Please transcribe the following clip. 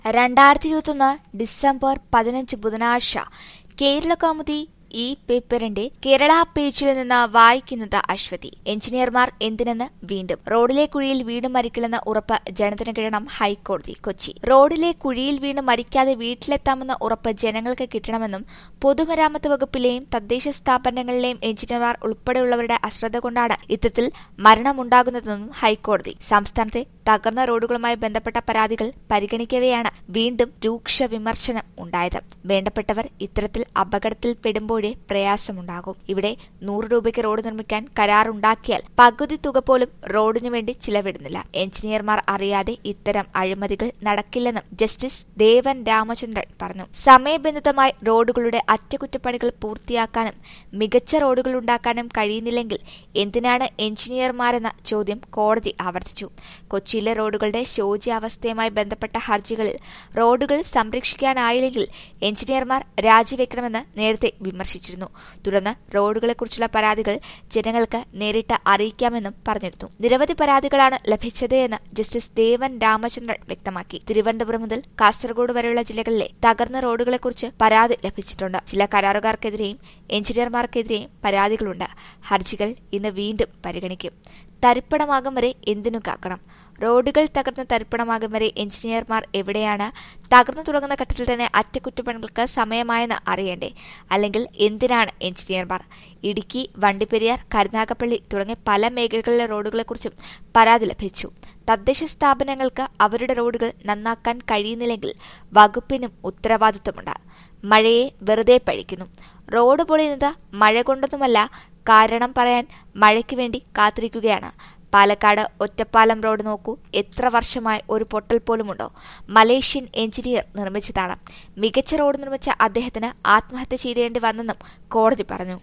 രണ്ടായിരത്തി ഇരുപത്തൊന്ന് ഡിസംബർ പതിനഞ്ച് ബുധനാഴ്ച കേരള കൗമുദി ഈ പേപ്പറിന്റെ കേരള പേജിൽ നിന്ന് വായിക്കുന്നത് അശ്വതി എഞ്ചിനീയർമാർ എന്തിനെന്ന് വീണ്ടും റോഡിലെ കുഴിയിൽ വീണ് മരിക്കില്ലെന്ന ഉറപ്പ് ജനത്തിന് കിട്ടണം ഹൈക്കോടതി കൊച്ചി റോഡിലെ കുഴിയിൽ വീണ് മരിക്കാതെ വീട്ടിലെത്താമെന്ന ഉറപ്പ് ജനങ്ങൾക്ക് കിട്ടണമെന്നും പൊതുമരാമത്ത് വകുപ്പിലെയും തദ്ദേശ സ്ഥാപനങ്ങളിലെയും എഞ്ചിനീയർമാർ ഉൾപ്പെടെയുള്ളവരുടെ അശ്രദ്ധ കൊണ്ടാണ് ഇത്തരത്തിൽ മരണമുണ്ടാകുന്നതെന്നും ഹൈക്കോടതി സംസ്ഥാനത്തെ തകർന്ന റോഡുകളുമായി ബന്ധപ്പെട്ട പരാതികൾ പരിഗണിക്കവെയാണ് വീണ്ടും രൂക്ഷ വിമർശനം ഉണ്ടായത് വേണ്ടപ്പെട്ടവർ ഇത്തരത്തിൽ അപകടത്തിൽ പെടുമ്പോഴേ പ്രയാസമുണ്ടാകും ഇവിടെ നൂറ് രൂപയ്ക്ക് റോഡ് നിർമ്മിക്കാൻ കരാറുണ്ടാക്കിയാൽ പകുതി തുക പോലും റോഡിനു വേണ്ടി ചിലവിടുന്നില്ല എഞ്ചിനീയർമാർ അറിയാതെ ഇത്തരം അഴിമതികൾ നടക്കില്ലെന്നും ജസ്റ്റിസ് ദേവൻ രാമചന്ദ്രൻ പറഞ്ഞു സമയബന്ധിതമായി റോഡുകളുടെ അറ്റകുറ്റപ്പണികൾ പൂർത്തിയാക്കാനും മികച്ച റോഡുകൾ ഉണ്ടാക്കാനും കഴിയുന്നില്ലെങ്കിൽ എന്തിനാണ് എഞ്ചിനീയർമാരെന്ന ചോദ്യം കോടതി ആവർത്തിച്ചു കൊച്ചിയിലെ റോഡുകളുടെ ശോച്യാവസ്ഥയുമായി ബന്ധപ്പെട്ട ഹർജികളിൽ റോഡുകൾ സംരക്ഷിക്കാനായില്ലെങ്കിൽ എഞ്ചിനീയർമാർ രാജിവെക്കണമെന്ന് നേരത്തെ വിമർശിച്ചിരുന്നു തുടർന്ന് റോഡുകളെക്കുറിച്ചുള്ള പരാതികൾ ജനങ്ങൾക്ക് നേരിട്ട് അറിയിക്കാമെന്നും പറഞ്ഞിരുന്നു നിരവധി പരാതികളാണ് ലഭിച്ചത് എന്ന് ജസ്റ്റിസ് ദേവൻ രാമചന്ദ്രൻ വ്യക്തമാക്കി തിരുവനന്തപുരം മുതൽ കാസർഗോഡ് വരെയുള്ള ജില്ലകളിലെ തകർന്ന റോഡുകളെക്കുറിച്ച് പരാതി ലഭിച്ചിട്ടുണ്ട് ചില കരാറുകാർക്കെതിരെയും എഞ്ചിനീയർമാർക്കെതിരെയും പരാതികളുണ്ട് ഹർജികൾ ഇന്ന് വീണ്ടും പരിഗണിക്കും തരിപ്പണമാകും വരെ എന്തിനു കാക്കണം റോഡുകൾ തകർന്ന് തരിപ്പണമാകും വരെ എഞ്ചിനീയർമാർ എവിടെയാണ് തകർന്നു തുടങ്ങുന്ന ഘട്ടത്തിൽ തന്നെ അറ്റകുറ്റപ്പണികൾക്ക് സമയമായെന്ന് അറിയണ്ടേ അല്ലെങ്കിൽ എന്തിനാണ് എഞ്ചിനീയർമാർ ഇടുക്കി വണ്ടിപ്പെരിയാർ കരുനാഗപ്പള്ളി തുടങ്ങിയ പല മേഖലകളിലെ റോഡുകളെക്കുറിച്ചും പരാതി ലഭിച്ചു തദ്ദേശ സ്ഥാപനങ്ങൾക്ക് അവരുടെ റോഡുകൾ നന്നാക്കാൻ കഴിയുന്നില്ലെങ്കിൽ വകുപ്പിനും ഉത്തരവാദിത്വമുണ്ട് മഴയെ വെറുതെ പഴിക്കുന്നു റോഡ് പൊളിയുന്നത് മഴ കൊണ്ടൊന്നുമല്ല കാരണം പറയാൻ മഴയ്ക്ക് വേണ്ടി കാത്തിരിക്കുകയാണ് പാലക്കാട് ഒറ്റപ്പാലം റോഡ് നോക്കൂ എത്ര വർഷമായി ഒരു പൊട്ടൽ പോലുമുണ്ടോ മലേഷ്യൻ എഞ്ചിനീയർ നിർമ്മിച്ചതാണ് മികച്ച റോഡ് നിർമ്മിച്ച അദ്ദേഹത്തിന് ആത്മഹത്യ ചെയ്തേണ്ടി വന്നെന്നും കോടതി പറഞ്ഞു